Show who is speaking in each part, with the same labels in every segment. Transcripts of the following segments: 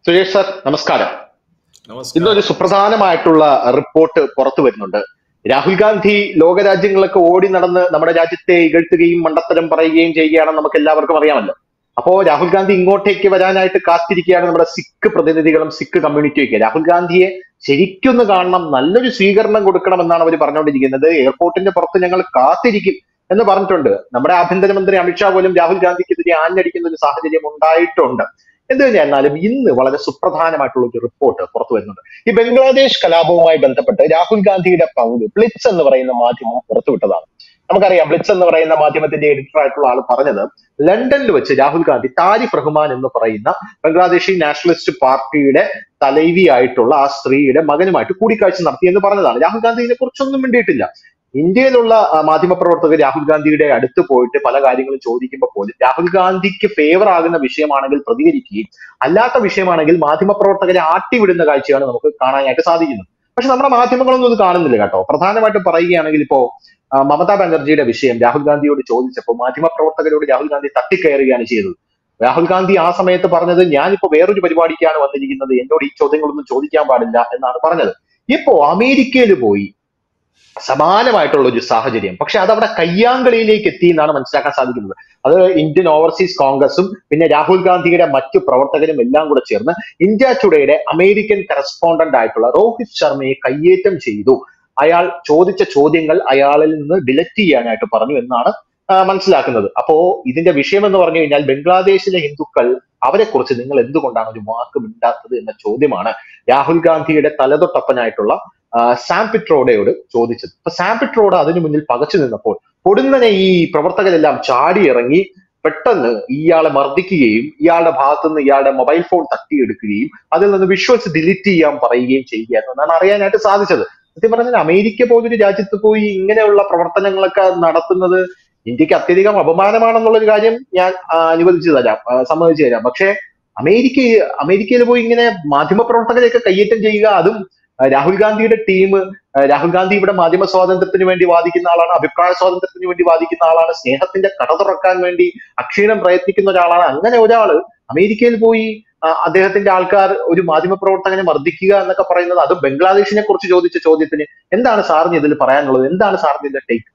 Speaker 1: Suresh sir നമസ്കാരം
Speaker 2: നമസ്കാരം
Speaker 1: ഇന്നൊരു സുപ്രധാനമായിട്ടുള്ള റിപ്പോർട്ട് പുറത്തു വരുന്നുണ്ട് രാഹുൽ ഗാന്ധി ലോകരാജ്യങ്ങളൊക്കെ ഓടി നടന്ന് നമ്മുടെ രാജ്യത്തെ ഇകഴ്ത്തുകയും മണ്ടത്തരം പറയുകയും ചെയ്യുകയാണെന്ന് നമുക്ക് എല്ലാവർക്കും അറിയാമല്ലോ അപ്പോ രാഹുൽ ഗാന്ധി ഇങ്ങോട്ടേക്ക് വരാനായിട്ട് കാത്തിരിക്കുകയാണ് നമ്മുടെ സിഖ് പ്രതിനിധികളും സിഖ് കമ്മ്യൂണിറ്റിയൊക്കെ രാഹുൽ ഗാന്ധിയെ ശരിക്കൊന്ന് കാണണം നല്ലൊരു സ്വീകരണം കൊടുക്കണം എന്നാണ് അവർ പറഞ്ഞുകൊണ്ടിരിക്കുന്നത് എയർപോർട്ടിന്റെ പുറത്ത് ഞങ്ങൾ കാത്തിരിക്കും എന്ന് പറഞ്ഞിട്ടുണ്ട് നമ്മുടെ ആഭ്യന്തരമന്ത്രി അമിത്ഷാ പോലും രാഹുൽ ഗാന്ധിക്കെതിരെ ആഞ്ഞടിക്കുന്ന ഒരു സാഹചര്യം ഉണ്ടായിട്ടുണ്ട് എന്ത് തന്നെയായിരുന്നാലും ഇന്ന് വളരെ സുപ്രധാനമായിട്ടുള്ള ഒരു റിപ്പോർട്ട് പുറത്തു വരുന്നുണ്ട് ഈ ബംഗ്ലാദേശ് കലാപവുമായി ബന്ധപ്പെട്ട് രാഹുൽ ഗാന്ധിയുടെ പങ്ക് ബ്ലിറ്റ്സ് എന്ന് പറയുന്ന മാധ്യമം പുറത്തുവിട്ടതാണ് നമുക്കറിയാം ബ്ലിറ്റ്സ് എന്ന് പറയുന്ന മാധ്യമത്തിന്റെ എഡിറ്റർ ആയിട്ടുള്ള ആൾ പറഞ്ഞത് ലണ്ടനിൽ വെച്ച് രാഹുൽ ഗാന്ധി താരിഫ് റഹ്മാൻ എന്ന് പറയുന്ന ബംഗ്ലാദേശി നാഷണലിസ്റ്റ് പാർട്ടിയുടെ തലൈവിയായിട്ടുള്ള ആ സ്ത്രീയുടെ മകനുമായിട്ട് കൂടിക്കാഴ്ച നടത്തി എന്ന് പറഞ്ഞതാണ് രാഹുൽ ഗാന്ധി ഇതിനെ കുറിച്ചൊന്നും മിണ്ടിയിട്ടില്ല ഇന്ത്യയിലുള്ള ആ, മാധ്യമപ്രവർത്തകർ രാഹുൽ ഗാന്ധിയുടെ അടുത്ത് പോയിട്ട് പല കാര്യങ്ങളും ചോദിക്കുമ്പോൾ പോലും രാഹുൽ ഗാന്ധിക്ക് ഫേവർ ആകുന്ന വിഷയമാണെങ്കിൽ പ്രതികരിക്കുകയും അല്ലാത്ത വിഷയമാണെങ്കിൽ മാധ്യമപ്രവർത്തകരെ ആട്ടിവിടുന്ന കാഴ്ചയാണ് നമുക്ക് കാണാനായിട്ട് സാധിക്കുന്നത് പക്ഷെ നമ്മുടെ മാധ്യമങ്ങളൊന്നും ഇത് കാണുന്നില്ല കേട്ടോ പ്രധാനമായിട്ടും പറയുകയാണെങ്കിൽ ഇപ്പോ ആ, മമതാ ബാനർജിയുടെ വിഷയം രാഹുൽ ഗാന്ധിയോട് ചോദിച്ചപ്പോൾ മാധ്യമപ്രവർത്തകരോട് രാഹുൽ ഗാന്ധി തട്ടിക്കയറുകയാണ് ചെയ്തത് രാഹുൽ ഗാന്ധി ആ സമയത്ത് പറഞ്ഞത് ഞാനിപ്പോ വേറൊരു പരിപാടിക്കാണ് വന്നിരിക്കുന്നത് എന്നോട് ഈ ചോദ്യങ്ങളൊന്നും ചോദിക്കാൻ പാടില്ല എന്നാണ് പറഞ്ഞത് ഇപ്പോ അമേരിക്കയിൽ പോയി സമാനമായിട്ടുള്ള ഒരു സാഹചര്യം പക്ഷെ അതവിടെ കയ്യാങ്കളിയിലേക്ക് എത്തി എന്നാണ് മനസ്സിലാക്കാൻ സാധിക്കുന്നത് അത് ഇന്ത്യൻ ഓവർസീസ് കോൺഗ്രസും പിന്നെ രാഹുൽ ഗാന്ധിയുടെ മറ്റു പ്രവർത്തകരും എല്ലാം കൂടെ ചേർന്ന് ഇന്ത്യ ടുഡേയുടെ അമേരിക്കൻ കറസ്പോണ്ടന്റ് ആയിട്ടുള്ള രോഹിത് ശർമ്മയെ കയ്യേറ്റം ചെയ്തു അയാൾ ചോദിച്ച ചോദ്യങ്ങൾ അയാളിൽ നിന്ന് ഡിലറ്റ് ചെയ്യാനായിട്ട് പറഞ്ഞു എന്നാണ് ആ, മനസ്സിലാക്കുന്നത് അപ്പോ ഇതിന്റെ വിഷയം എന്ന് പറഞ്ഞു കഴിഞ്ഞാൽ ബംഗ്ലാദേശിലെ ഹിന്ദുക്കൾ അവരെ കുറിച്ച് നിങ്ങൾ എന്തുകൊണ്ടാണ് ഒരു വാക്ക് മിണ്ടാത്തത് എന്ന ചോദ്യമാണ് രാഹുൽ ഗാന്ധിയുടെ തലതൊട്ടപ്പനായിട്ടുള്ള ആ, സാം പിട്രോഡയോട് ചോദിച്ചത് അപ്പൊ സാം പിട്രോഡ അതിനു മുന്നിൽ പകച്ചു നിന്നപ്പോൾ പൊടുന്നനെ ഈ പ്രവർത്തകരെല്ലാം ചാടിയിറങ്ങി പെട്ടെന്ന് ഇയാളെ മർദ്ദിക്കുകയും ഇയാളുടെ ഭാഗത്തു നിന്ന് ഇയാളുടെ മൊബൈൽ ഫോൺ തട്ടിയെടുക്കുകയും അതിൽ നിന്ന് വിഷ്വൽസ് ഡിലീറ്റ് ചെയ്യാൻ പറയുകയും ചെയ്യുകയായിരുന്നു എന്നാണ് അറിയാനായിട്ട് സാധിച്ചത് സത്യം പറഞ്ഞാൽ അമേരിക്ക പോലൊരു രാജ്യത്ത് പോയി ഇങ്ങനെയുള്ള പ്രവർത്തനങ്ങളൊക്കെ നടത്തുന്നത് ഇന്ത്യക്ക് അത്യധികം അപമാനമാണെന്നുള്ള ഒരു കാര്യം ഞാൻ ആ, അനുവദിച്ചു തരാം ആ, സമ്മതിച്ചു തരാം പക്ഷേ അമേരിക്ക അമേരിക്കയിൽ പോയി ഇങ്ങനെ മാധ്യമപ്രവർത്തകരെയൊക്കെ കയ്യേറ്റം ചെയ്യുക അതും ആ, രാഹുൽ ഗാന്ധിയുടെ ടീം രാഹുൽ ഗാന്ധി ഇവിടെ മാധ്യമ സ്വാതന്ത്ര്യത്തിന് വേണ്ടി വാദിക്കുന്ന ആളാണ് അഭിപ്രായ സ്വാതന്ത്ര്യത്തിന് വേണ്ടി വാദിക്കുന്ന ആളാണ് സ്നേഹത്തിന്റെ കട തുറക്കാൻ വേണ്ടി അക്ഷീണം പ്രയത്നിക്കുന്ന ഒരാളാണ് അങ്ങനെ ഒരാള് അമേരിക്കയിൽ പോയി ആ, അദ്ദേഹത്തിന്റെ ആൾക്കാർ ഒരു മാധ്യമപ്രവർത്തകനെ മർദ്ദിക്കുക എന്നൊക്കെ പറയുന്നത് അത് ബംഗ്ലാദേശിനെ കുറിച്ച് ചോദിച്ച ചോദ്യത്തിന് എന്താണ് സാറിന് ഇതിൽ പറയാനുള്ളത് എന്താണ് സാറിന് ഇതിന്റെ ടേക്ക്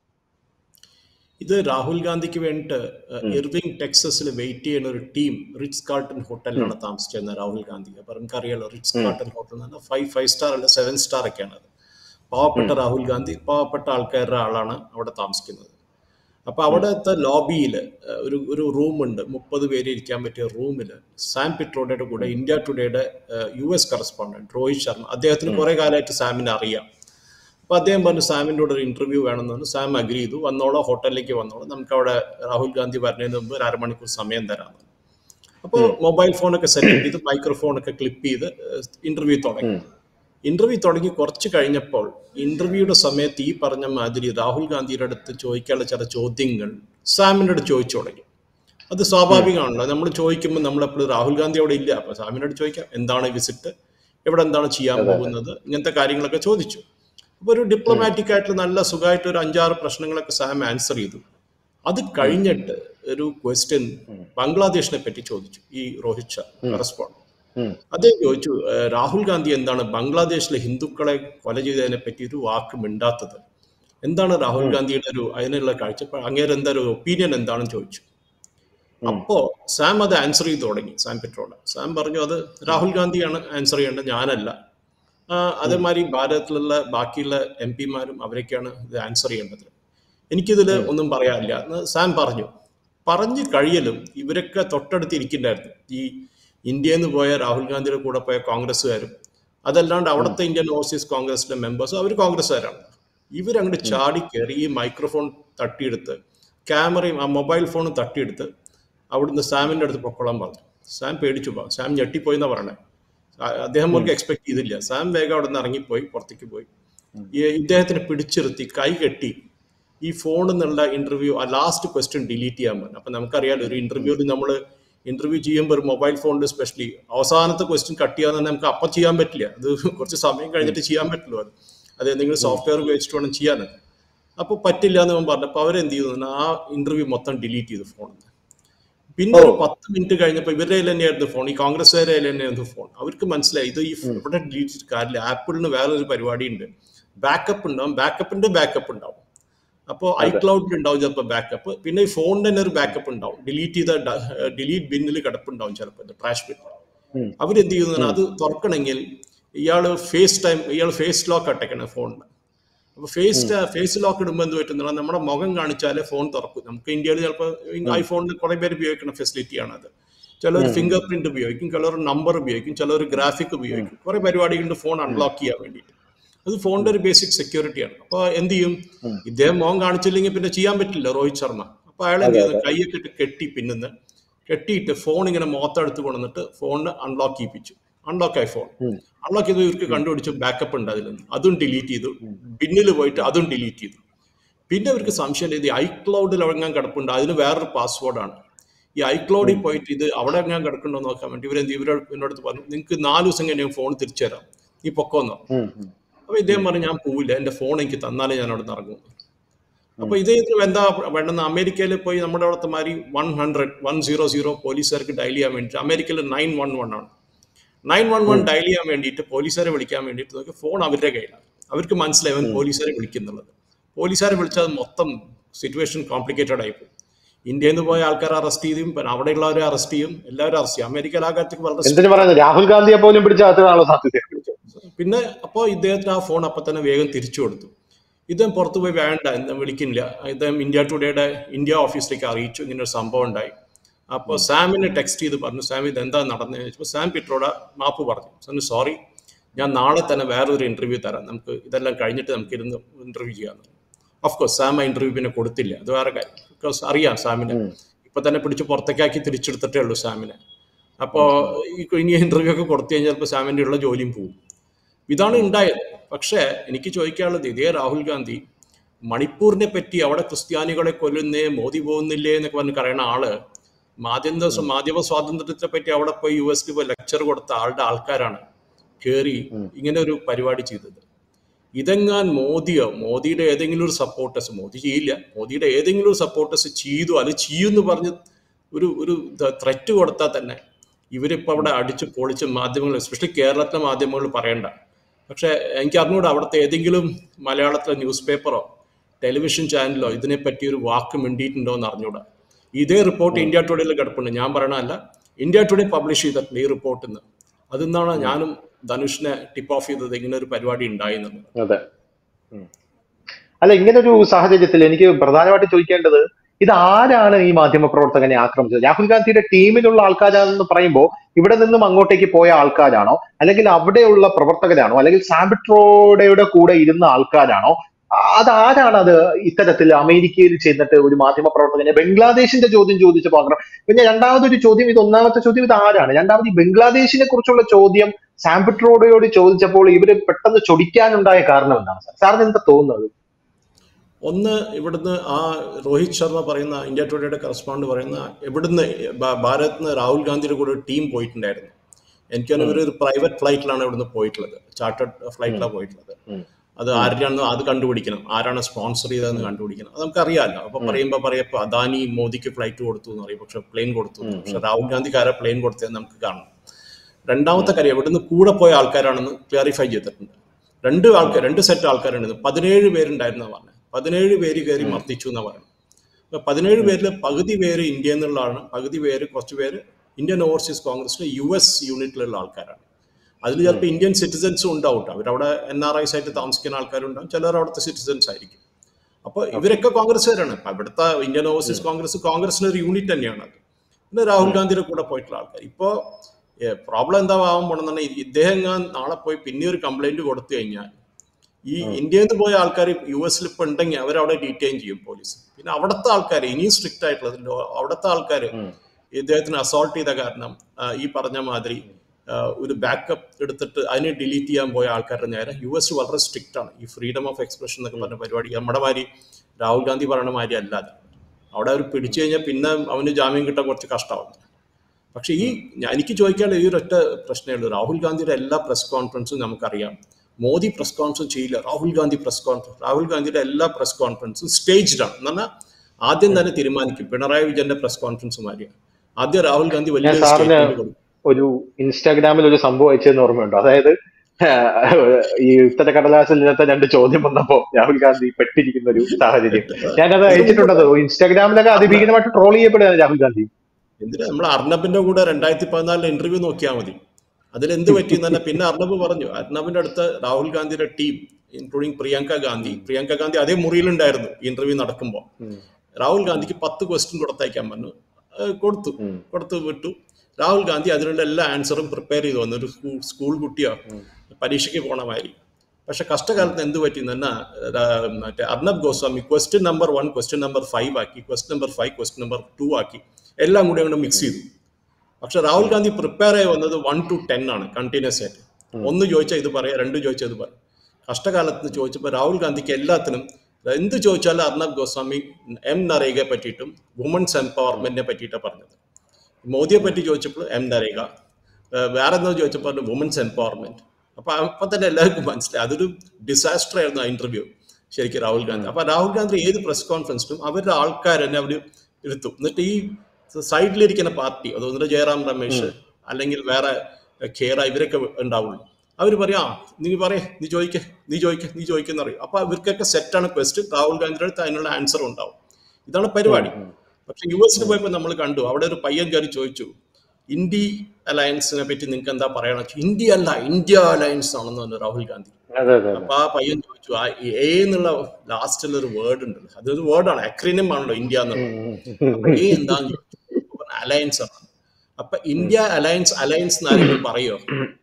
Speaker 2: ഇത് രാഹുൽ ഗാന്ധിക്ക് വേണ്ടിയിട്ട് ഇർവിംഗ് ടെക്സസിൽ വെയിറ്റ് ചെയ്യുന്ന ഒരു ടീം റിറ്റ്സ് കാർട്ടൺ ഹോട്ടലിലാണ് താമസിച്ചിരുന്നത് രാഹുൽ ഗാന്ധി അപ്പൊ നമുക്കറിയാലോ റിറ്റ്സ് കാർട്ടൺ ഹോട്ടൽ എന്ന് പറഞ്ഞാൽ ഫൈവ് ഫൈവ് സ്റ്റാർ അല്ല സെവൻ സ്റ്റാർ ഒക്കെയാണ് അത് പാവപ്പെട്ട രാഹുൽ ഗാന്ധി പാവപ്പെട്ട ആൾക്കാരുടെ ആളാണ് അവിടെ താമസിക്കുന്നത് അപ്പൊ അവിടുത്തെ ലോബിയിൽ ഒരു ഒരു റൂമുണ്ട് മുപ്പത് പേര് ഇരിക്കാൻ പറ്റിയ റൂമിൽ സാം പിട്രോഡയുടെ കൂടെ ഇന്ത്യ ടുഡേയുടെ U S correspondent Rohit Sharma അദ്ദേഹത്തിന് കുറെ കാലമായിട്ട് സാമിനെ അറിയാം അപ്പൊ അദ്ദേഹം പറഞ്ഞു സാമിന്റെ കൂടെ ഒരു ഇന്റർവ്യൂ വേണമെന്ന് പറഞ്ഞു സാം അഗ്രി ചെയ്തു വന്നോളോ ഹോട്ടലിലേക്ക് വന്നോളൂ നമുക്ക് അവിടെ രാഹുൽ ഗാന്ധി വരുന്നതിന് മുമ്പ് ഒരു അരമണിക്കൂർ സമയം തരാമെന്ന് അപ്പോൾ മൊബൈൽ ഫോണൊക്കെ സെറ്റ് ചെയ്ത് മൈക്രോഫോണൊക്കെ ക്ലിപ്പ് ചെയ്ത് ഇന്റർവ്യൂ തുടങ്ങി ഇന്റർവ്യൂ തുടങ്ങി കുറച്ച് കഴിഞ്ഞപ്പോൾ ഇന്റർവ്യൂയുടെ സമയത്ത് ഈ പറഞ്ഞ മാതിരി രാഹുൽ ഗാന്ധിയുടെ അടുത്ത് ചോദിക്കാനുള്ള ചില ചോദ്യങ്ങൾ സാമിന്റെ അടുത്ത് ചോദിച്ചു തുടങ്ങി അത് സ്വാഭാവികമാണല്ലോ നമ്മൾ ചോദിക്കുമ്പോൾ നമ്മളെപ്പോഴും രാഹുൽ ഗാന്ധി അവിടെ ഇല്ല അപ്പൊ സാമിനോട് ചോദിക്കാം എന്താണ് വിസിറ്റ് ഇവിടെ എന്താണ് ചെയ്യാൻ പോകുന്നത് ഇങ്ങനത്തെ കാര്യങ്ങളൊക്കെ ചോദിച്ചു അപ്പൊ ഒരു ഡിപ്ലോമാറ്റിക് ആയിട്ട് നല്ല സുഖമായിട്ട് ഒരു അഞ്ചാറ് പ്രശ്നങ്ങളൊക്കെ സാം ആൻസർ ചെയ്തു അത് കഴിഞ്ഞിട്ട് ഒരു ക്വസ്റ്റ്യൻ ബംഗ്ലാദേശിനെ പറ്റി ചോദിച്ചു ഈ രോഹിത് ഷാ കറസ്പോണ്ട്
Speaker 1: ഉം.
Speaker 2: അദ്ദേഹം ചോദിച്ചു "ഏഹ് രാഹുൽ ഗാന്ധി എന്താണ് ബംഗ്ലാദേശിലെ ഹിന്ദുക്കളെ കൊല ചെയ്തതിനെ പറ്റി ഒരു വാക്ക് മിണ്ടാത്തത് എന്താണ് രാഹുൽ ഗാന്ധിയുടെ ഒരു അതിനുള്ള കാഴ്ചപ്പാട് അങ്ങേരെ എന്താ ഒരു ഒപ്പീനിയൻ എന്താണെന്ന് ചോദിച്ചു അപ്പോ സാം അത് ആൻസർ ചെയ്ത് തുടങ്ങി സാം പെട്രോള സാം പറഞ്ഞു അത് രാഹുൽ ഗാന്ധിയാണ് ആൻസർ ചെയ്യേണ്ടത് ഞാനല്ല ആ, അതേമാതിരി ഭാരതത്തിലുള്ള ബാക്കിയുള്ള എം പിമാരും അവരൊക്കെയാണ് ഇത് ആൻസർ ചെയ്യേണ്ടത് എനിക്കിതിൽ ഒന്നും പറയാനില്ല എന്ന് സാം പറഞ്ഞു പറഞ്ഞു കഴിയലും ഇവരൊക്കെ തൊട്ടടുത്ത് ഇരിക്കണ്ടായിരുന്നു ഈ ഇന്ത്യയിൽ നിന്ന് പോയ രാഹുൽ ഗാന്ധിയുടെ കൂടെ പോയ കോൺഗ്രസ്സുകാരും അതല്ലാണ്ട് അവിടുത്തെ ഇന്ത്യൻ ഓവർസീസ് കോൺഗ്രസിലെ മെമ്പേഴ്സും അവർ കോൺഗ്രസ്സുകാരാണ് ഇവരങ്ങോട്ട് ചാടി കയറി ഈ മൈക്രോഫോൺ തട്ടിയെടുത്ത് ക്യാമറയും ആ മൊബൈൽ ഫോണും തട്ടിയെടുത്ത് അവിടുന്ന് സാമിന്റെ അടുത്ത് പൊക്കോളാൻ പറഞ്ഞു സാം പേടിച്ചു പോകും സാം ഞെട്ടിപ്പോയി എന്നാ പറയണേ ആ- അദ്ദേഹം പോലും എക്സ്പെക്ട് ചെയ്തില്ല സാം വേഗം അവിടെ നിന്ന് ഇറങ്ങിപ്പോയി പുറത്തേക്ക് പോയി ഈ ഇദ്ദേഹത്തിന് പിടിച്ചിരുത്തി കൈ കെട്ടി ഈ ഫോണിൽ നിന്നുള്ള ഇന്റർവ്യൂ ആ ലാസ്റ്റ് ക്വസ്റ്റ്യൻ ഡിലീറ്റ് ചെയ്യാൻ പറഞ്ഞു അപ്പൊ നമുക്കറിയാലോ ഒരു ഇന്റർവ്യൂവിൽ നമ്മൾ ഇന്റർവ്യൂ ചെയ്യുമ്പോൾ ഒരു മൊബൈൽ ഫോണിൽ സ്പെഷ്യലി അവസാനത്തെ ക്വസ്റ്റ്യൻ കട്ട് ചെയ്യാന്ന് പറഞ്ഞാൽ നമുക്ക് അപ്പം ചെയ്യാൻ പറ്റില്ല അത് കുറച്ച് സമയം കഴിഞ്ഞിട്ട് ചെയ്യാൻ പറ്റുള്ളൂ അത് അത് എന്തെങ്കിലും സോഫ്റ്റ്വെയർ ഉപയോഗിച്ചിട്ട് വേണം ചെയ്യാനത് അപ്പോൾ പറ്റില്ല എന്ന് അവൻ പറഞ്ഞപ്പോൾ അവരെന്ത് ചെയ്തു എന്ന് ആ ഇന്റർവ്യൂ മൊത്തം ഡിലീറ്റ് ചെയ്തു ഫോണിൽ നിന്ന് പിന്നെ ഒരു പത്ത് മിനിറ്റ് കഴിഞ്ഞപ്പോൾ ഇവരുടെ കയ്യിൽ തന്നെയായിരുന്നു ഫോൺ ഈ കോൺഗ്രസ്സുകാരുടെ കയ്യിൽ തന്നെയായിരുന്നു ഫോൺ അവർക്ക് മനസ്സിലായി ഇത് ഈ ഇവിടെ ഡിലീറ്റ് ചെയ്തിട്ട് കാര്യമില്ല ആപ്പിളിന് വേറൊരു പരിപാടി ഉണ്ട് ബാക്കപ്പ് ഉണ്ടാവും ബാക്കപ്പിന്റെ ബാക്കപ്പ് ഉണ്ടാവും അപ്പോൾ ഐക്ലൗഡിൽ ഉണ്ടാവും ചിലപ്പോൾ ബാക്കപ്പ് പിന്നെ ഈ ഫോണിന് തന്നെ ഒരു ബാക്കപ്പ് ഉണ്ടാവും ഡിലീറ്റ് ചെയ്ത ഡിലീറ്റ് ബിന്നിൽ കിടപ്പുണ്ടാവും ചിലപ്പോൾ ട്രാഷ് ബിൻ
Speaker 1: ഉം.
Speaker 2: അവരെന്ത് ചെയ്യുന്നതാണ് അത് തുറക്കണമെങ്കിൽ ഇയാൾ ഫേസ് ടൈം ഇയാൾ ഫേസ് ലോക്ക് അട്ടയ്ക്കണം ഫോണിന് അപ്പൊ ഫേസ് ഫേസ് ലോക്ക് ഇടുമ്പോൾ എന്ത് പറ്റുന്നില്ല നമ്മുടെ മുഖം കാണിച്ചാലേ ഫോൺ തുറക്കും നമുക്ക് ഇന്ത്യയിൽ ചിലപ്പോൾ ഐഫോണിൽ കുറെ പേര് ഉപയോഗിക്കുന്ന ഫെസിലിറ്റിയാണ് അത് ചിലർ ഫിംഗർ പ്രിന്റ് ഉപയോഗിക്കും ചിലർ നമ്പർ ഉപയോഗിക്കും ചിലർ ഗ്രാഫിക് ഉപയോഗിക്കും കുറെ പരിപാടികളുണ്ട് ഫോൺ അൺലോക്ക് ചെയ്യാൻ വേണ്ടിയിട്ട് അത് ഫോണിന്റെ ഒരു ബേസിക് സെക്യൂരിറ്റിയാണ് അപ്പൊ എന്ത് ചെയ്യും ഇദ്ദേഹം മോൻ കാണിച്ചില്ലെങ്കിൽ പിന്നെ ചെയ്യാൻ പറ്റില്ല രോഹിത് ശർമ്മ അപ്പൊ അയാൾ എന്ത് ചെയ്യുന്നത് കൈയൊക്കെ ഇട്ട് കെട്ടി പിന്നുന്ന് കെട്ടിയിട്ട് ഫോൺ ഇങ്ങനെ മുഖത്തെടുത്ത് കൊണ്ടുവന്നിട്ട് ഫോണിന് അൺലോക്ക് ചെയ്യിപ്പിച്ചു അൺലോക്ക് ആയി ഫോൺ അൺലോക്ക് ചെയ്ത് ഇവർക്ക് കണ്ടുപിടിച്ചു ബാക്കപ്പ് ഉണ്ട് അതിൽ നിന്ന് അതും ഡിലീറ്റ് ചെയ്തു ബിന്നിൽ പോയിട്ട് അതും ഡിലീറ്റ് ചെയ്തു പിന്നെ അവർക്ക് സംശയം ഇത് ഐക്ലൗഡിൽ എങ്ങാൻ കിടപ്പുണ്ട് അതിന് വേറൊരു പാസ്വേഡാണ് ഈ ഐക്ലൗഡിൽ പോയിട്ട് ഇത് അവിടെ എങ്ങാൻ കിടക്കുന്നുണ്ടോ എന്ന് നോക്കാൻ വേണ്ടി ഇവരെന്ത് ഇവരോട് എന്നോട് പറഞ്ഞു നിങ്ങൾക്ക് നാല് ദിവസം കഴിഞ്ഞ് ഞാൻ ഫോൺ തിരിച്ചു തരാം നീ പൊക്കോന്നോ
Speaker 1: ഉം, ഉം.
Speaker 2: അപ്പൊ ഇദ്ദേഹം പറഞ്ഞു ഞാൻ പോവില്ല എന്റെ ഫോൺ എനിക്ക് തന്നാലേ ഞാൻ അവിടെ നിന്ന് ഇറങ്ങും അപ്പൊ ഇദ്ദേഹത്തിന് എന്താ വേണ്ടെന്ന് അമേരിക്കയിൽ പോയി നമ്മുടെ അവിടുത്തെ മാതിരി one hundred one zero zero പോലീസുകാർക്ക് ഡയൽ ചെയ്യാൻ വേണ്ടിയിട്ട് അമേരിക്കയിൽ നയൻ വൺ വൺ ആണ് നയൻ വൺ വൺ ഡയൽ ചെയ്യാൻ വേണ്ടിയിട്ട് പോലീസുകാരെ വിളിക്കാൻ വേണ്ടിയിട്ട് നോക്കി ഫോൺ അവരുടെ കയ്യിലാണ് അവർക്ക് മനസ്സിലായി അവൻ പോലീസുകാരെ വിളിക്കുന്നുള്ളത് പോലീസുകാരെ വിളിച്ചാൽ മൊത്തം സിറ്റുവേഷൻ കോംപ്ലിക്കേറ്റഡ് ആയിപ്പോയി ഇന്ത്യയിൽ നിന്ന് പോയ ആൾക്കാരെ അറസ്റ്റ് ചെയ്യും പിന്നെ അവിടെയുള്ളവരെ അറസ്റ്റ് ചെയ്യും എല്ലാവരും അറസ്റ്റ് ചെയ്യും അമേരിക്കയിൽ ആ കാര്യത്തിൽ വളരെ
Speaker 1: എന്തിനു പറയുന്നത് രാഹുൽ ഗാന്ധിയെ പോലും പിടിച്ച അകത്താണല്ലോ സാധ്യത
Speaker 2: പിന്നെ അപ്പോൾ ഇദ്ദേഹത്തിന് ആ ഫോൺ അപ്പം തന്നെ വേഗം തിരിച്ചു കൊടുത്തു ഇദ്ദേഹം പുറത്തു പോയി വേണ്ട എന്താ വിളിക്കുന്നില്ല ഇദ്ദേഹം ഇന്ത്യ ടുഡേയുടെ ഇന്ത്യ ഓഫീസിലേക്ക് അറിയിച്ചു ഇങ്ങനെ ഒരു സംഭവം ഉണ്ടായി അപ്പോൾ സാമിനെ ടെക്സ്റ്റ് ചെയ്ത് പറഞ്ഞു സാം ഇത് എന്താ നടന്നതെന്ന് ചോദിച്ചപ്പോൾ സാം പിട്രോട മാപ്പ് പറഞ്ഞു സാറിന് സോറി ഞാൻ നാളെ തന്നെ വേറൊരു ഇന്റർവ്യൂ തരാം നമുക്ക് ഇതെല്ലാം കഴിഞ്ഞിട്ട് നമുക്ക് ഇരുന്ന് ഇന്റർവ്യൂ ചെയ്യാമെന്ന് ഓഫ് കോഴ്സ് സാം ആ ഇന്റർവ്യൂ പിന്നെ കൊടുത്തില്ല അത് വേറെ കാര്യം ബിക്കോസ് അറിയാം സാമിനെ ഇപ്പൊ തന്നെ പിടിച്ച് പുറത്തേക്കാക്കി തിരിച്ചെടുത്തിട്ടേ ഉള്ളൂ സാമിനെ അപ്പോൾ ഇനി ഇന്റർവ്യൂ ഒക്കെ കൊടുത്തു കഴിഞ്ഞാൽ ചിലപ്പോൾ സാമിൻ്റെ ഉള്ള ജോലിയും പോകും ഇതാണ് ഉണ്ടായത് പക്ഷേ എനിക്ക് ചോദിക്കാനുള്ളത് ഇതേ രാഹുൽ ഗാന്ധി മണിപ്പൂരിനെ പറ്റി അവിടെ ക്രിസ്ത്യാനികളെ കൊല്ലുന്നേ മോദി പോകുന്നില്ലേ എന്നൊക്കെ പറഞ്ഞ് പറയുന്ന ആള് മാധ്യമ മാധ്യമ സ്വാതന്ത്ര്യത്തെ പറ്റി അവിടെ പോയി യു എസ് പോയി ലെക്ചർ കൊടുത്ത ആളുടെ ആൾക്കാരാണ് കയറി ഇങ്ങനെ ഒരു പരിപാടി ചെയ്തത് ഇതെങ്ങാൻ മോദിയോ മോദിയുടെ ഏതെങ്കിലും ഒരു സപ്പോർട്ടേഴ്സ് മോദി ചെയ്യില്ല മോദിയുടെ ഏതെങ്കിലും ഒരു സപ്പോർട്ടേഴ്സ് ചെയ്തു അത് ചെയ്യുമെന്ന് പറഞ്ഞ് ഒരു ഒരു ത്രെറ്റ് കൊടുത്താൽ തന്നെ ഇവരിപ്പോൾ അവിടെ അടിച്ച് പൊളിച്ച് മാധ്യമങ്ങൾ എസ്പെഷ്യലി കേരളത്തിലെ മാധ്യമങ്ങൾ പറയണ്ട പക്ഷേ എനിക്ക് അറിഞ്ഞൂടെ അവിടുത്തെ ഏതെങ്കിലും മലയാളത്തിലെ ന്യൂസ് പേപ്പറോ ടെലിവിഷൻ ചാനലോ ഇതിനെപ്പറ്റി ഒരു വാക്ക് മിണ്ടിയിട്ടുണ്ടോ എന്ന് അറിഞ്ഞൂടാ ഇതേ റിപ്പോർട്ട് ഇന്ത്യ ടുഡേയിൽ കിടപ്പുണ്ട് ഞാൻ പറയണതല്ല ഇന്ത്യ ടുഡേ പബ്ലിഷ് ചെയ്തിട്ടുണ്ട് ഈ റിപ്പോർട്ടിൽ നിന്ന് അതിന്നാണ് ഞാനും ധനുഷിനെ ടിപ്പ് ഓഫ് ചെയ്തത് ഇങ്ങനെ ഒരു പരിപാടി ഉണ്ടായി എന്നുള്ളത്
Speaker 1: അതെ ഉം. അല്ല ഇങ്ങനെ ഒരു സാഹചര്യത്തിൽ എനിക്ക് പ്രധാനമായിട്ട് ചോദിക്കേണ്ടത് ഇത് ആരാണ് ഈ മാധ്യമ പ്രവർത്തകനെ ആക്രമിച്ചത് രാഹുൽ ഗാന്ധിയുടെ ടീമിലുള്ള ആൾക്കാരാണെന്ന് പറയുമ്പോൾ ഇവിടെ നിന്നും അങ്ങോട്ടേക്ക് പോയ ആൾക്കാരാണോ അല്ലെങ്കിൽ അവിടെയുള്ള പ്രവർത്തകരാണോ അല്ലെങ്കിൽ സാബിട്രോഡയുടെ കൂടെ ഇരുന്ന ആൾക്കാരാണോ അതാരാണ് അത് ഇത്തരത്തിൽ അമേരിക്കയിൽ ചെന്നിട്ട് ഒരു മാധ്യമ പ്രവർത്തകനെ ബംഗ്ലാദേശിന്റെ ചോദ്യം ചോദിച്ചപ്പോൾ ആക്രം പിന്നെ രണ്ടാമതൊരു ചോദ്യം ഇത് ഒന്നാമത്തെ ചോദ്യം ഇത് ആരാണ് രണ്ടാമത് ഈ ബംഗ്ലാദേശിനെ കുറിച്ചുള്ള ചോദ്യം സാംപിട്രോഡയോട് ചോദിച്ചപ്പോൾ ഇവര് പെട്ടെന്ന് ചൊടിക്കാനുണ്ടായ കാരണം എന്താണ് സാർ സാറിന് എന്താ തോന്നുന്നത്
Speaker 2: ഒന്ന് ഇവിടുന്ന് ആ രോഹിത് ശർമ്മ പറയുന്ന ഇന്ത്യ ടുഡേയുടെ കറസ്പോണ്ട് പറയുന്ന ഇവിടുന്ന് ഭാ- ഭാരത് നിന്ന് രാഹുൽ ഗാന്ധിയുടെ കൂടെ ഒരു ടീം പോയിട്ടുണ്ടായിരുന്നു എനിക്ക് തന്നെ ഒരു പ്രൈവറ്റ് ഫ്ലൈറ്റിലാണ് ഇവിടുന്ന് പോയിട്ടുള്ളത് ചാർട്ടേഡ് ഫ്ലൈറ്റിലാണ് പോയിട്ടുള്ളത്
Speaker 1: ഉം.
Speaker 2: അത് ആരുടെയാണെന്ന് അത് കണ്ടുപിടിക്കണം ആരാണ് സ്പോൺസർ ചെയ്തതെന്ന് കണ്ടുപിടിക്കണം അത് നമുക്ക് അറിയാമല്ലോ അപ്പൊ പറയുമ്പോ പറയപ്പോ അദാനി മോദിക്ക് ഫ്ലൈറ്റ് കൊടുത്തു എന്ന് പറയും പക്ഷെ പ്ലെയിൻ കൊടുത്തു എന്ന്. പക്ഷെ രാഹുൽ ഗാന്ധിക്ക് ആരാ പ്ലെയിൻ കൊടുത്തതെന്ന് നമുക്ക് കാണണം രണ്ടാമത്തെ കാര്യം ഇവിടുന്ന് കൂടെ പോയ ആൾക്കാരാണെന്ന് ക്ലാരിഫൈ ചെയ്തിട്ടുണ്ട് രണ്ട് ആൾക്കാർ രണ്ട് സെറ്റ് ആൾക്കാരുണ്ടായിരുന്നു പതിനേഴ് പേരുണ്ടായിരുന്ന പറഞ്ഞത് പതിനേഴ് പേര് കയറി മർദ്ദിച്ചു എന്നാ പറയുന്നത് അപ്പൊ പതിനേഴ് പേരിൽ പകുതി പേര് ഇന്ത്യയിൽ നിന്നുള്ളതാണ് പകുതി പേര് കുറച്ച് പേര് ഇന്ത്യൻ ഓവർസീസ് കോൺഗ്രസിലെ യു എസ് യൂണിറ്റിലുള്ള ആൾക്കാരാണ് അതിൽ ചിലപ്പോൾ ഇന്ത്യൻ സിറ്റിസൻസും ഉണ്ടാവും ട്ടോ. അവരവിടെ എൻ ആർ ഐസ് ആയിട്ട് താമസിക്കുന്ന ആൾക്കാരുണ്ടാവും ചിലർ അവിടുത്തെ സിറ്റിസൻസ് ആയിരിക്കും അപ്പോൾ ഇവരൊക്കെ കോൺഗ്രസ്സുകാരാണ് ഇപ്പൊ ഇവിടുത്തെ ഇന്ത്യൻ ഓവർസീസ് കോൺഗ്രസ് കോൺഗ്രസിന്റെ ഒരു യൂണിറ്റ് തന്നെയാണ് അത് പിന്നെ രാഹുൽ ഗാന്ധിയുടെ കൂടെ പോയിട്ടുള്ള ആൾക്കാർ ഇപ്പോ പ്രോബ്ലം എന്താ ആവാൻ പോണെന്നുണ്ടെങ്കിൽ ഇദ്ദേഹം ഞാൻ നാളെ പോയി പിന്നെ ഒരു കംപ്ലൈന്റ് കൊടുത്തു കഴിഞ്ഞാൽ ഈ ഇന്ത്യയിൽ നിന്ന് പോയ ആൾക്കാർ യു എസിൽ ഇപ്പൊ ഉണ്ടെങ്കിൽ അവരവിടെ ഡീറ്റെയിൻ ചെയ്യും പോലീസ് പിന്നെ അവിടുത്തെ ആൾക്കാർ ഇനിയും സ്ട്രിക്റ്റ് ആയിട്ടുള്ളത് ലോ- അവിടുത്തെ ആൾക്കാർ ഇദ്ദേഹത്തിന് അസോൾട്ട് ചെയ്ത കാരണം ആ, ഈ പറഞ്ഞ മാതിരി ആ, ഒരു ബാക്കപ്പ് എടുത്തിട്ട് അതിനെ ഡിലീറ്റ് ചെയ്യാൻ പോയ ആൾക്കാരുടെ നേരെ യു എസ് വളരെ സ്ട്രിക്റ്റ് ആണ് ഈ ഫ്രീഡം ഓഫ് എക്സ്പ്രഷൻ എന്നൊക്കെ പറഞ്ഞ പരിപാടി നമ്മുടെ മാതിരി രാഹുൽ ഗാന്ധി പറയുന്ന മാതിരി അല്ലാതെ അവിടെ അവർ പിടിച്ചു കഴിഞ്ഞാൽ പിന്നെ അവന് ജാമ്യം കിട്ടാൻ കുറച്ച് കഷ്ടമാവും പക്ഷേ ഈ ഞാൻ- എനിക്ക് ചോദിക്കാനുള്ള ഈ ഒരൊറ്റ പ്രശ്നമേ ഉള്ളൂ രാഹുൽ ഗാന്ധിയുടെ എല്ലാ പ്രസ് കോൺഫറൻസും നമുക്കറിയാം മോദി പ്രസ് കോൺഫറൻസ് ചെയ്യില്ല രാഹുൽ ഗാന്ധി പ്രസ് കോൺഫറൻസ് രാഹുൽ ഗാന്ധിയുടെ എല്ലാ പ്രസ് കോൺഫറൻസും സ്റ്റേജ്ഡ് ആണ് എന്ന് പറഞ്ഞാൽ ആദ്യം തന്നെ തീരുമാനിക്കും പിണറായി വിജയന്റെ പ്രസ് കോൺഫറൻസ് മാതിരിയാണ് ആദ്യം രാഹുൽ ഗാന്ധി
Speaker 1: ഞാൻ
Speaker 2: വലിയൊരു
Speaker 1: സാറിന്
Speaker 2: സ്റ്റേറ്റ്മെന്റ് കൊടുത്തു
Speaker 1: ഒരു ഇൻസ്റ്റാഗ്രാമിൽ ഒരു സംഭവം അയച്ചതെന്ന് ഓർമ്മയുണ്ടോ അതായത് ഈ ഉത്തര കടലാസിൽ ഇന്നത്തെ രണ്ട് ചോദ്യം വന്നപ്പോ രാഹുൽ ഗാന്ധി പെട്ടിരിക്കുന്ന ഒരു സാഹചര്യം ഞാനത്
Speaker 2: ഇതിനു മുമ്പ്
Speaker 1: അയച്ചിട്ടുണ്ടത് ഇൻസ്റ്റാഗ്രാമിലൊക്കെ അതിഭീകരമായിട്ട് ട്രോൾ ചെയ്യപ്പെടുകയാണ് രാഹുൽ ഗാന്ധി
Speaker 2: എന്തിനാ നമ്മൾ അർണബിന്റെ കൂടെ രണ്ടായിരത്തി പതിനാലിലെ ഇന്റർവ്യൂ നോക്കിയാൽ മതി അതിലെന്ത് പറ്റി തന്നെ പിന്നെ അർണബ് പറഞ്ഞു അർണബിന്റെ അടുത്ത് രാഹുൽ ഗാന്ധിയുടെ ടീം ഇൻക്ലൂഡിങ് പ്രിയങ്ക ഗാന്ധി പ്രിയങ്ക ഗാന്ധി അതേ മുറിയിലുണ്ടായിരുന്നു ഇന്റർവ്യൂ നടക്കുമ്പോൾ
Speaker 1: ഉം,
Speaker 2: രാഹുൽ ഗാന്ധിക്ക് പത്ത് ക്വസ്റ്റ്യൻ കൊടുത്തയക്കാൻ പറഞ്ഞു ഏഹ് കൊടുത്തു
Speaker 1: ഉം,
Speaker 2: കൊടുത്ത് വിട്ടു രാഹുൽ ഗാന്ധി അതിനുള്ള എല്ലാ ആൻസറും പ്രിപ്പയർ ചെയ്തു വന്നു ഒരു സ്കൂൾ സ്കൂൾ കുട്ടിയോ
Speaker 1: ഉം.
Speaker 2: പരീക്ഷയ്ക്ക് പോണമാതിരി പക്ഷെ കഷ്ടകാലത്ത് എന്ത് പറ്റി തന്നെ മറ്റേ Arnab Goswami question number one question number five ആക്കി question number five question number two ആക്കി എല്ലാം കൂടി അങ്ങോട്ട് മിക്സ് ചെയ്തു പക്ഷെ രാഹുൽ ഗാന്ധി പ്രിപ്പയർ ആയി വന്നത് വൺ ടു ടെൻ ആണ് കണ്ടിന്യൂസ് ആയിട്ട് ഒന്ന് ചോദിച്ചാൽ ഇത് പറയാം രണ്ട് ചോദിച്ചാൽ ഇത് പറയാം കഷ്ടകാലത്ത് ചോദിച്ചപ്പോൾ രാഹുൽ ഗാന്ധിക്ക് എല്ലാത്തിനും എന്ത് ചോദിച്ചാലും അർണബ് ഗോസ്വാമി എം നരേഗയെ പറ്റിയിട്ടും വുമൻസ് എംപവർമെന്റിനെ പറ്റിയിട്ടാണ് പറഞ്ഞത് മോദിയെ പറ്റി ചോദിച്ചപ്പോൾ എം നരേഗ ഏഹ് വേറെ എന്താ ചോദിച്ചപ്പോൾ വുമൻസ് എംപവർമെന്റ് അപ്പൊ അപ്പൊ തന്നെ എല്ലാവർക്കും മനസ്സിലായി അതൊരു ഡിസാസ്റ്റർ ആയിരുന്നു ആ ഇന്റർവ്യൂ ശരിക്കും രാഹുൽ ഗാന്ധി അപ്പൊ രാഹുൽ ഗാന്ധി ഏത് പ്രസ് കോൺഫറൻസിലും അവരുടെ ആൾക്കാർ തന്നെ അവർ ഇരുത്തും എന്നിട്ട് ഈ സൈഡിലിരിക്കുന്ന പാർട്ടി അത് ഒന്നിട്ട് ജയറാം രമേശ് അല്ലെങ്കിൽ വേറെ ഖേറ ഇവരൊക്കെ ഉണ്ടാവുള്ളൂ അവർ പറയാ നീ പറയേ നീ ചോദിക്ക നീ ചോദിക്ക നീ ചോദിക്കുന്ന അറിയും അപ്പൊ ഇവർക്കൊക്കെ സെറ്റാണ് ക്വസ്റ്റ്യൻ രാഹുൽ ഗാന്ധിയുടെ അടുത്ത് അതിനുള്ള ആൻസർ ഉണ്ടാവും ഇതാണ് പരിപാടി പക്ഷെ യു എസിൽ പോയപ്പോൾ നമ്മൾ കണ്ടു അവിടെ ഒരു പയ്യൻ കയറി ചോദിച്ചു ഇന്ത്യ അലയൻസിനെ പറ്റി നിങ്ങൾക്ക് എന്താ പറയണം ഇന്ത്യ അല്ല ഇന്ത്യ അലയൻസ് ആണെന്ന് പറഞ്ഞു രാഹുൽ ഗാന്ധി
Speaker 1: അതെ അതെ അതെ
Speaker 2: അപ്പൊ ആ പയ്യൻ ചോദിച്ചു ആ എ എന്നുള്ള ലാസ്റ്റിൽ ഒരു വേർഡ് ഉണ്ടല്ലോ അതൊരു വേർഡാണ് അക്രീനം ആണല്ലോ ഇന്ത്യ എന്നുള്ളത്
Speaker 1: ഉം,
Speaker 2: അപ്പൊ എ എന്താന്ന് ചോദിച്ചു അലയൻസ് ആണ് അപ്പൊ ഇന്ത്യ അലയൻസ് അലയൻസ് എന്ന് ആരെങ്കിലും പറയോ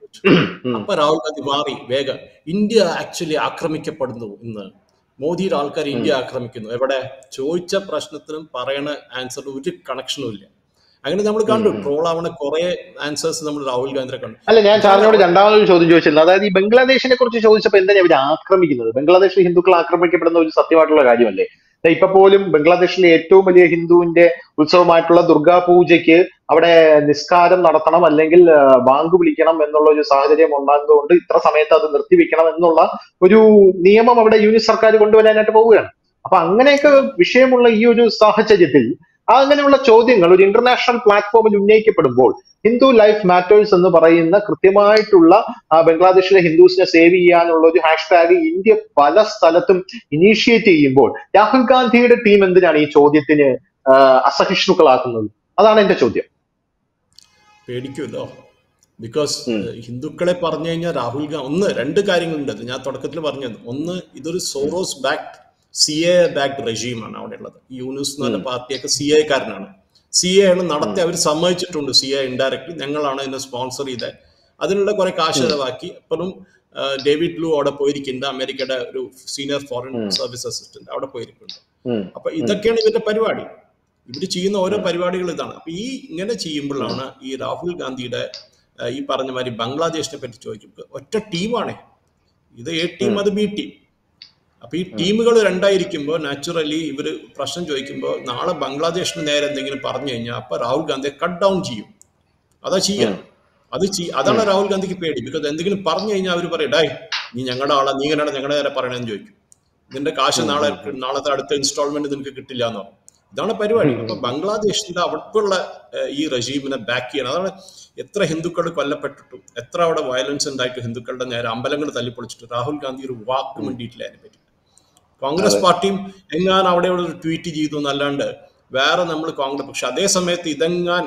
Speaker 1: ഉം,
Speaker 2: അപ്പൊ രാഹുൽ ഗാന്ധി മാറി വേഗം ഇന്ത്യ ആക്ച്വലി ആക്രമിക്കപ്പെടുന്നു ഇന്ന് മോദിയുടെ ആൾക്കാർ ഇന്ത്യ ആക്രമിക്കുന്നു എവിടെ ചോദിച്ച പ്രശ്നത്തിനും പറയണ ആൻസറിന് ഒരു കണക്ഷനും ഇല്ല അങ്ങനെ നമ്മൾ കണ്ടു ട്രോൾ ആവണ കുറെ ആൻസേഴ്സ് നമ്മൾ രാഹുൽ ഗാന്ധിയെ കണ്ടു
Speaker 1: അല്ല ഞാൻ സാറിനോട് രണ്ടാമതൊരു ചോദ്യം ചോദിച്ചിരുന്നു അതായത് ഈ ബംഗ്ലാദേശിനെ കുറിച്ച് ചോദിച്ചപ്പോൾ എന്തിനാ ഇവർ ആക്രമിക്കുന്നത് ബംഗ്ലാദേശിൽ ഹിന്ദുക്കൾ ആക്രമിക്കപ്പെടുന്ന ഒരു സത്യമായിട്ടുള്ള കാര്യമല്ലേ ദേ ഇപ്പൊ പോലും ബംഗ്ലാദേശിലെ ഏറ്റവും വലിയ ഹിന്ദുവിന്റെ ഉത്സവമായിട്ടുള്ള ദുർഗാ പൂജയ്ക്ക് അവിടെ നിസ്കാരം നടത്തണം അല്ലെങ്കിൽ ആ, ബാങ്ക് വിളിക്കണം എന്നുള്ള ഒരു സാഹചര്യം ഉണ്ടാകുന്നതുകൊണ്ട് ഇത്ര സമയത്ത് അത് നിർത്തിവെക്കണം എന്നുള്ള ഒരു നിയമം അവിടെ യൂണിറ്റ് സർക്കാർ കൊണ്ടുവരാനായിട്ട് പോവുകയാണ് അപ്പൊ അങ്ങനെയൊക്കെ വിഷയമുള്ള ഈ ഒരു സാഹചര്യത്തിൽ ആ അങ്ങനെയുള്ള ചോദ്യങ്ങൾ ഒരു ഇന്റർനാഷണൽ പ്ലാറ്റ്ഫോമിൽ ഉന്നയിക്കപ്പെടുമ്പോൾ ഹിന്ദു ലൈഫ് മാറ്റേഴ്സ് എന്ന് പറയുന്ന കൃത്യമായിട്ടുള്ള ആ, ബംഗ്ലാദേശിലെ ഹിന്ദുസിനെ സേവ് ചെയ്യാനുള്ള ഒരു ഹാഷ്ടാഗ് ഇന്ത്യ പല സ്ഥലത്തും ഇനീഷ്യേറ്റ് ചെയ്യുമ്പോൾ രാഹുൽ ഗാന്ധിയുടെ ടീം എന്തിനാണ് ഈ ചോദ്യത്തിന് ആ, അസഹിഷ്ണുക്കളാക്കുന്നത് അതാണ് എന്റെ ചോദ്യം
Speaker 2: പേടിക്കുമല്ലോ ബിക്കോസ് ഹിന്ദുക്കളെ പറഞ്ഞു കഴിഞ്ഞാൽ രാഹുൽ ഗാന്ധി ഒന്ന് രണ്ട് കാര്യങ്ങളുണ്ട് അത് ഞാൻ തുടക്കത്തിൽ പറഞ്ഞത് ഒന്ന് ഇതൊരു Soros backed C A backed റെജീമാണ് അവിടെ ഉള്ളത് ഈ യൂനുസ് എന്ന് പറഞ്ഞ പാർട്ടിയൊക്കെ സി എ കാരനാണ് സി എ ആണ് നടത്തി അവർ സമ്മതിച്ചിട്ടുണ്ട് സി എ ഇൻഡയറക്ട്ലി ഞങ്ങളാണ് ഇതിനെ സ്പോൺസർ ചെയ്തത് അതിനുള്ള കുറെ കാശ് ചെലവാക്കി ഇപ്പോഴും ആ, ഡേവിഡ് ലൂ അവിടെ പോയിരിക്കുന്നുണ്ട് അമേരിക്കയുടെ ഒരു സീനിയർ ഫോറിൻ സർവീസ് അസിസ്റ്റന്റ് അവിടെ പോയിരിക്കുന്നുണ്ട്
Speaker 1: ഉം.
Speaker 2: അപ്പൊ ഇതൊക്കെയാണ് ഇവരുടെ പരിപാടി ഇവർ ചെയ്യുന്ന ഓരോ പരിപാടികൾ ഇതാണ് അപ്പൊ ഈ ഇങ്ങനെ ചെയ്യുമ്പോഴാണ് ഈ രാഹുൽ ഗാന്ധിയുടെ ആ, ഈ പറഞ്ഞ മാതിരി ബംഗ്ലാദേശിനെ പറ്റി ചോദിക്കും ഒറ്റ ടീമാണ് ഇത് എ ടീം അത് ബി ടീം അപ്പൊ ഈ ടീമുകൾ രണ്ടായിരിക്കുമ്പോൾ നാച്ചുറലി ഇവര് പ്രശ്നം ചോദിക്കുമ്പോൾ നാളെ ബംഗ്ലാദേശിന് നേരെ എന്തെങ്കിലും പറഞ്ഞു കഴിഞ്ഞാൽ അപ്പൊ രാഹുൽ ഗാന്ധിയെ കട്ട് ഡൗൺ ചെയ്യും അതാ ചെയ്യാം അത് ചെയ്- അതാണ് രാഹുൽ ഗാന്ധിക്ക് പേടി ബിക്കോസ് എന്തെങ്കിലും പറഞ്ഞു കഴിഞ്ഞാൽ അവർ പറയും ഡായ് നീ ഞങ്ങളുടെ ആളാ നീ എങ്ങനെയാണ് ഞങ്ങളുടെ നേരെ പറയണമെന്ന് ചോദിക്കും നിന്റെ കാശ് നാളെ നാളത്തെ അടുത്ത ഇൻസ്റ്റാൾമെന്റ് നിനക്ക് കിട്ടില്ല എന്ന് പറയും ഇതാണ് പരിപാടി അപ്പൊ ബംഗ്ലാദേശിന്റെ അവിടുത്തെ ഈ റജീമിനെ ബാക്ക് ചെയ്യണം അതാണ് എത്ര ഹിന്ദുക്കൾ കൊല്ലപ്പെട്ടിട്ടും എത്ര അവിടെ വയലൻസ് ഉണ്ടായിട്ട് ഹിന്ദുക്കളുടെ നേരെ അമ്പലങ്ങൾ തല്ലിപ്പൊളിച്ചിട്ട് രാഹുൽ ഗാന്ധി ഒരു വാക്ക് വേണ്ടിയിട്ടില്ല അതിനെ പറ്റി കോൺഗ്രസ് പാർട്ടിയും എങ്ങാൻ അവിടെ ഒരു ട്വീറ്റ് ചെയ്തു എന്നല്ലാണ്ട് വേറെ നമ്മൾ കോൺഗ്രസ് പക്ഷെ അതേ സമയത്ത് ഇതെങ്ങാൻ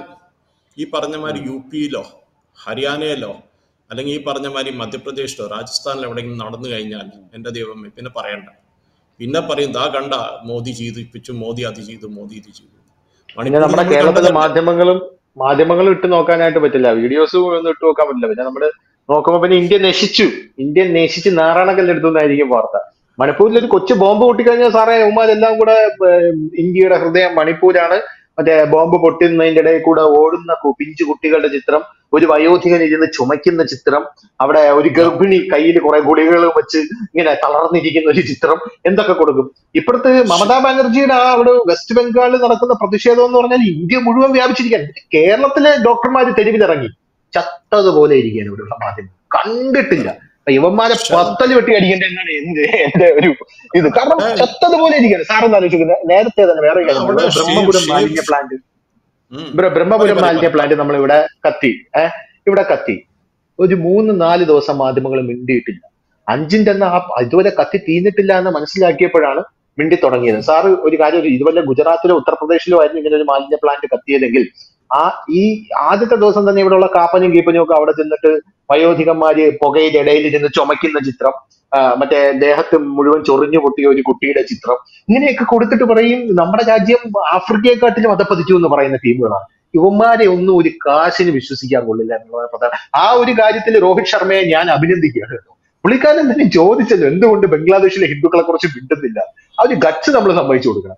Speaker 2: ഈ പറഞ്ഞ മാതിരി യു പിയിലോ ഹരിയാനയിലോ അല്ലെങ്കിൽ ഈ പറഞ്ഞ മാതിരി മധ്യപ്രദേശിലോ രാജസ്ഥാനിലോ എവിടെയെങ്കിലും നടന്നു കഴിഞ്ഞാൽ എന്റെ ദൈവമേ പിന്നെ പറയണ്ട പിന്നെ പറയും ദാ കണ്ട മോദി ചെയ്തിപ്പിച്ചു മോദി അത് ചെയ്തു മോദി ഇത് ചെയ്തു
Speaker 1: പിന്നെ
Speaker 2: മണിപ്പൂരിൽ
Speaker 1: നമ്മുടെ
Speaker 2: നമ്മൾ
Speaker 1: കേരളത്തിലെ
Speaker 2: കണ്ടതല്ലേ?
Speaker 1: മാധ്യമങ്ങളും മാധ്യമങ്ങളും ഇട്ട് നോക്കാനായിട്ട് പറ്റില്ല വീഡിയോസ് ഒന്നും ഇട്ട് നോക്കാൻ പറ്റില്ല പിന്നെ നമ്മള് നോക്കുമ്പോ പിന്നെ ഇന്ത്യ നശിച്ചു ഇന്ത്യ നശിച്ച് നാറാണക്കല്ലെടുത്തു എന്നായിരിക്കും വാർത്ത മണിപ്പൂരിൽ ഒരു കൊച്ചു ബോംബ് പൊട്ടിക്കഴിഞ്ഞാൽ സാറേ ഉമ്മാരെല്ലാം കൂടെ ഏർ, ഇന്ത്യയുടെ ഹൃദയം മണിപ്പൂരാണ് മറ്റേ ബോംബ് പൊട്ടുന്നതിന്റെ ഇടയിൽ കൂടെ ഓടുന്ന കു- പിഞ്ചു കുട്ടികളുടെ ചിത്രം ഒരു വയോധികൻ ഇരുന്ന് ചുമക്കുന്ന ചിത്രം അവിടെ ഒരു ഗർഭിണി കയ്യിൽ കുറെ ഗുളികകൾ വെച്ച് ഇങ്ങനെ തളർന്നിരിക്കുന്ന ഒരു ചിത്രം എന്തൊക്കെ കൊടുക്കും ഇപ്പോഴത്തെ മമതാ ബാനർജിയുടെ ആ അവിടെ വെസ്റ്റ് ബംഗാളിൽ നടക്കുന്ന പ്രതിഷേധം എന്ന് പറഞ്ഞാൽ ഇന്ത്യ മുഴുവൻ വ്യാപിച്ചിരിക്കുകയാണ് കേരളത്തിലെ ഡോക്ടർമാര് തെരുവിലിറങ്ങി ചത്തതുപോലെ ഇരിക്കുകയാണ് ഇവിടെയുള്ള മാധ്യമം കണ്ടിട്ടില്ല അപ്പൊ ഇവന്മാരെ പത്തല് വെട്ടി അടിക്കേണ്ട എന്നാണ് എന്റെ എന്റെ ഒരു ഇത് കാരണം ചത്തതുപോലെ ഇരിക്കുകയാണ് സാറൊന്ന് ആലോചിക്കുന്നത് നേരത്തെ തന്നെ വേറെ ഒരു കാര്യം
Speaker 2: അവിടെ
Speaker 1: ബ്രഹ്മപുരം
Speaker 2: ഷേവ്-
Speaker 1: മാലിന്യ പ്ലാന്റ്
Speaker 2: ഉം.
Speaker 1: ബ്ര- ബ്രഹ്മപുരം
Speaker 2: പറയ്,
Speaker 1: മാലിന്യ
Speaker 2: പറയ്.
Speaker 1: പ്ലാന്റ് നമ്മൾ ഇവിടെ കത്തി ഏഹ് ഇവിടെ കത്തി ഒരു മൂന്ന് നാല് ദിവസം മാധ്യമങ്ങൾ മിണ്ടിയിട്ടില്ല അഞ്ചിന്റെ അന്ന് ആ ഇതുവരെ കത്തി തീർന്നിട്ടില്ല എന്ന് മനസ്സിലാക്കിയപ്പോഴാണ് മിണ്ടി തുടങ്ങിയത് സാറ് ഒരു കാര്യം ഒരു ഇതുപോലെ ഗുജറാത്തിലോ ഉത്തർപ്രദേശിലോ ആയിരുന്നു ഇങ്ങനെ ഒരു മാലിന്യ പ്ലാന്റ് കത്തിയതെങ്കിൽ ആ ഈ ആദ്യത്തെ ദിവസം തന്നെ ഇവിടെയുള്ള കാപ്പനും കീപ്പനും ഒക്കെ അവിടെ ചെന്നിട്ട് വയോധികന്മാര് പുകയുടെ ഇടയിൽ ഇരുന്ന് ചുമക്കുന്ന ചിത്രം ആ, മറ്റേ ദേഹത്ത് മുഴുവൻ ചൊറിഞ്ഞു പൊട്ടിയ ഒരു കുട്ടിയുടെ ചിത്രം ഇങ്ങനെയൊക്കെ കൊടുത്തിട്ട് പറയും നമ്മുടെ രാജ്യം ആഫ്രിക്കയെക്കാട്ടിലും അതപ്പതിച്ചു എന്ന് പറയുന്ന ടീമുകളാണ് ഇവന്മാരെ ഒന്നും ഒരു കാശിന് വിശ്വസിക്കാൻ കൊള്ളില്ല എന്നുള്ളത് പ്രധാന ആ ഒരു കാര്യത്തിൽ രോഹിത് ശർമ്മയെ ഞാൻ അഭിനന്ദിക്കുകയാണ് കേട്ടോ പുള്ളിക്കാരൻ തന്നെ ചോദിച്ചല്ലോ എന്തുകൊണ്ട് ബംഗ്ലാദേശിലെ ഹിന്ദുക്കളെ കുറിച്ച് മിണ്ടുന്നില്ല ആ ഒരു ഗട്സ് നമ്മൾ സമ്മതിച്ചു കൊടുക്കണം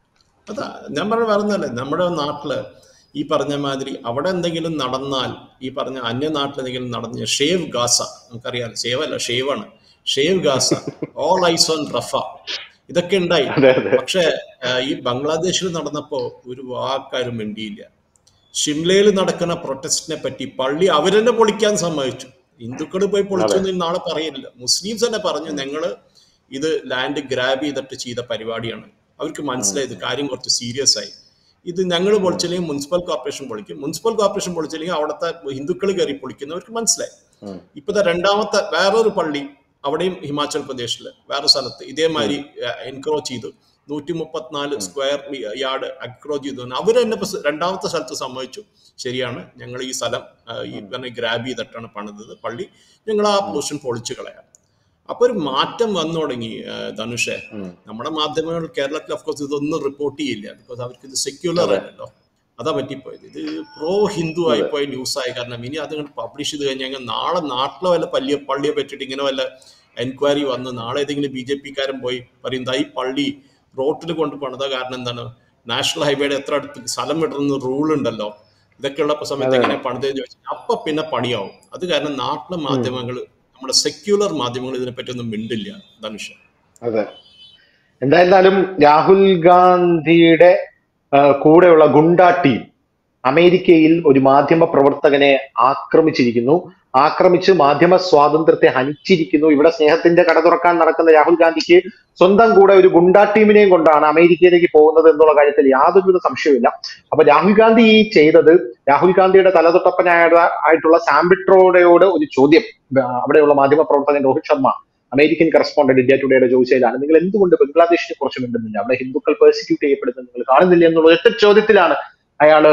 Speaker 2: അതാ ഞാൻ പറഞ്ഞ പറഞ്ഞല്ലേ നമ്മുടെ നാട്ടില് ഈ പറഞ്ഞ മാതിരി അവിടെ എന്തെങ്കിലും നടന്നാൽ ഈ പറഞ്ഞ അന്യ നാട്ടിൽ എന്തെങ്കിലും നടന്ന ഷേവ് ഗാസ നമുക്കറിയാം ഷേവ് അല്ല ഷേവ് ആണ് save Gaza all eyes on Rafah ഇതൊക്കെ ഉണ്ടായി
Speaker 1: അതെ അതെ
Speaker 2: പക്ഷെ ആ, ഈ ബംഗ്ലാദേശിൽ നടന്നപ്പോ ഒരു വാക്കാരും മിണ്ടിയില്ല ഷിംലയിൽ നടക്കുന്ന പ്രൊട്ടസ്റ്റിനെ പറ്റി പള്ളി അവരെന്നെ പൊളിക്കാൻ സമ്മതിച്ചു ഹിന്ദുക്കൾ പോയി പൊളിച്ചൊന്നും നാളെ പറയില്ല മുസ്ലിംസ് തന്നെ പറഞ്ഞു ഞങ്ങള് ഇത് ലാൻഡ് ഗ്രാബ് ചെയ്തിട്ട് ചെയ്ത പരിപാടിയാണ് അവർക്ക് മനസ്സിലായത് കാര്യം കുറച്ച് സീരിയസ് ആയി ഇത് ഞങ്ങൾ പൊളിച്ചില്ലെങ്കിൽ മുനിസിപ്പൽ കോർപ്പറേഷൻ പൊളിക്കും മുനിസിപ്പൽ കോർപ്പറേഷൻ പൊളിച്ചില്ലെങ്കിൽ അവിടുത്തെ ഹിന്ദുക്കൾ കയറി പൊളിക്കുന്നവർക്ക് മനസ്സിലായി
Speaker 1: ഉം.
Speaker 2: ഇപ്പത്തെ രണ്ടാമത്തെ വേറൊരു പള്ളി അവിടെയും ഹിമാചൽ പ്രദേശില് വേറെ സ്ഥലത്ത് ഇതേമാതിരി എൻക്രോച്ച് ചെയ്തു നൂറ്റി മുപ്പത്തിനാല് സ്ക്വയർ യാർഡ് അക്രോച്ച് ചെയ്തു അവർ തന്നെ ഇപ്പൊ രണ്ടാമത്തെ സ്ഥലത്ത് സമ്മതിച്ചു ശരിയാണ് ഞങ്ങൾ ഈ സ്ഥലം ആ, ഈ പറഞ്ഞ ഗ്രാബ് ചെയ്തിട്ടാണ് പണിതത് പള്ളി ഞങ്ങൾ ആ പോർഷൻ പൊളിച്ചു കളയാം അപ്പൊ ഒരു മാറ്റം വന്നു തുടങ്ങി ആ, ധനുഷേ
Speaker 1: ഉം.
Speaker 2: നമ്മുടെ മാധ്യമങ്ങൾ കേരളത്തിൽ ഓഫ്കോഴ്സ് ഇതൊന്നും റിപ്പോർട്ട് ചെയ്യില്ല ബിക്കോസ് അവർക്ക് ഇത് സെക്യുലർ
Speaker 1: അതെ.
Speaker 2: അല്ലല്ലോ അതാ പറ്റിപ്പോയത് ഇത് പ്രോ ഹിന്ദു ആയി പോയ ന്യൂസ് ആയി കാരണം ഇനി അത് പബ്ലിഷ് ചെയ്ത് കഴിഞ്ഞാൽ നാളെ നാട്ടിലെ വല്ല പള്ളിയെ പള്ളിയെ പറ്റിയിട്ട് ഇങ്ങനെ വല്ല എൻക്വയറി വന്ന് നാളെ ഏതെങ്കിലും ബി ജെ പിക്കാരൻ പോയി പറയും "ദാ ഈ പള്ളി റോട്ടിൽ കൊണ്ട് പണിത കാരണം എന്താണ് നാഷണൽ ഹൈവേയുടെ എത്ര അടുത്ത് സ്ഥലം വിടുന്ന റൂൾ ഉണ്ടല്ലോ ഇതൊക്കെ ഉള്ള സമയത്ത് എങ്ങനെ പണിതെന്ന് ചോദിച്ചാൽ അപ്പൊ പിന്നെ പണിയാവും അത് കാരണം നാട്ടിലെ മാധ്യമങ്ങൾ നമ്മുടെ സെക്യുലർ മാധ്യമങ്ങൾ ഇതിനെപ്പറ്റി ഒന്നും മിണ്ടില്ല ധനുഷ
Speaker 1: അതെ എന്തായിരുന്നാലും രാഹുൽ ഗാന്ധിയുടെ ആ, കൂടെയുള്ള ഗുണ്ട ടീം അമേരിക്കയിൽ ഒരു മാധ്യമ പ്രവർത്തകനെ ആക്രമിച്ചിരിക്കുന്നു ആക്രമിച്ച് മാധ്യമ സ്വാതന്ത്ര്യത്തെ ഹനിച്ചിരിക്കുന്നു ഇവിടെ സ്നേഹത്തിന്റെ കട തുറക്കാൻ നടക്കുന്ന രാഹുൽ ഗാന്ധിക്ക് സ്വന്തം കൂടെ ഒരു ഗുണ്ടാ ടീമിനെയും കൊണ്ടാണ് അമേരിക്കയിലേക്ക് പോകുന്നത് എന്നുള്ള കാര്യത്തിൽ യാതൊരുവിധ സംശയവുമില്ല അപ്പൊ രാഹുൽ ഗാന്ധി ഈ ചെയ്തത് രാഹുൽ ഗാന്ധിയുടെ തലതൊട്ടപ്പനായ ആയിട്ടുള്ള സാംബിട്രോഡയോട് ഒരു ചോദ്യം ആ, അവിടെയുള്ള മാധ്യമ പ്രവർത്തകൻ Rohit Sharma American correspondent India ടുഡേയുടെ ചോദിച്ചതിലാണ് നിങ്ങൾ എന്തുകൊണ്ട് ബംഗ്ലാദേശിനെ കുറിച്ച് മിണ്ടുന്നില്ല അവിടെ ഹിന്ദുക്കൾ പെർസിക്യൂട്ട് ചെയ്യപ്പെടുന്നത് നിങ്ങൾ കാണുന്നില്ല എന്നുള്ള ഒറ്റ ചോദ്യത്തിലാണ് അയാള്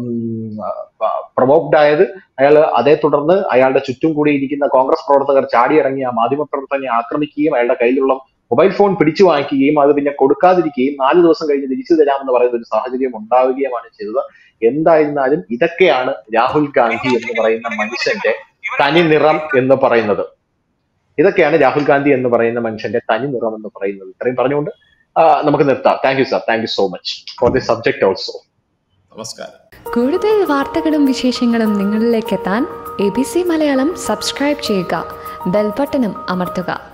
Speaker 1: പ്രൊവോക്ഡ് ആയത് അയാൾ അതേ തുടർന്ന് അയാളുടെ ചുറ്റും കൂടിയിരിക്കുന്ന കോൺഗ്രസ് പ്രവർത്തകർ ചാടിയിറങ്ങി ആ മാധ്യമ പ്രവർത്തകനെ ആക്രമിക്കുകയും അയാളുടെ കയ്യിലുള്ള മൊബൈൽ ഫോൺ പിടിച്ചു വാങ്ങിക്കുകയും അത് പിന്നെ കൊടുക്കാതിരിക്കുകയും നാല് ദിവസം കഴിഞ്ഞ് തിരിച്ചു തരാമെന്ന് പറയുന്ന ഒരു സാഹചര്യം ഉണ്ടാവുകയുമാണ് ചെയ്തത് എന്തായിരുന്നാലും ഇതൊക്കെയാണ് രാഹുൽ ഗാന്ധി എന്ന് പറയുന്ന മനുഷ്യന്റെ തനി നിറം എന്ന് പറയുന്നത് ഇതൊക്കെയാണ് രാഹുൽ ഗാന്ധി എന്ന് പറയുന്ന മനുഷ്യന്റെ തനി നിറം എന്ന് പറയുന്നത് ഇത്രയും പറഞ്ഞുകൊണ്ട് ആ, നമുക്ക് നിർത്താം thank you sir thank you so much for the subject also
Speaker 2: നമസ്കാരം
Speaker 3: കൂടുതൽ വാർത്തകളും വിശേഷങ്ങളും നിങ്ങളിലേക്ക് എത്താൻ A B C Malayalam subscribe ചെയ്യുക ബെൽബട്ടനും അമർത്തുക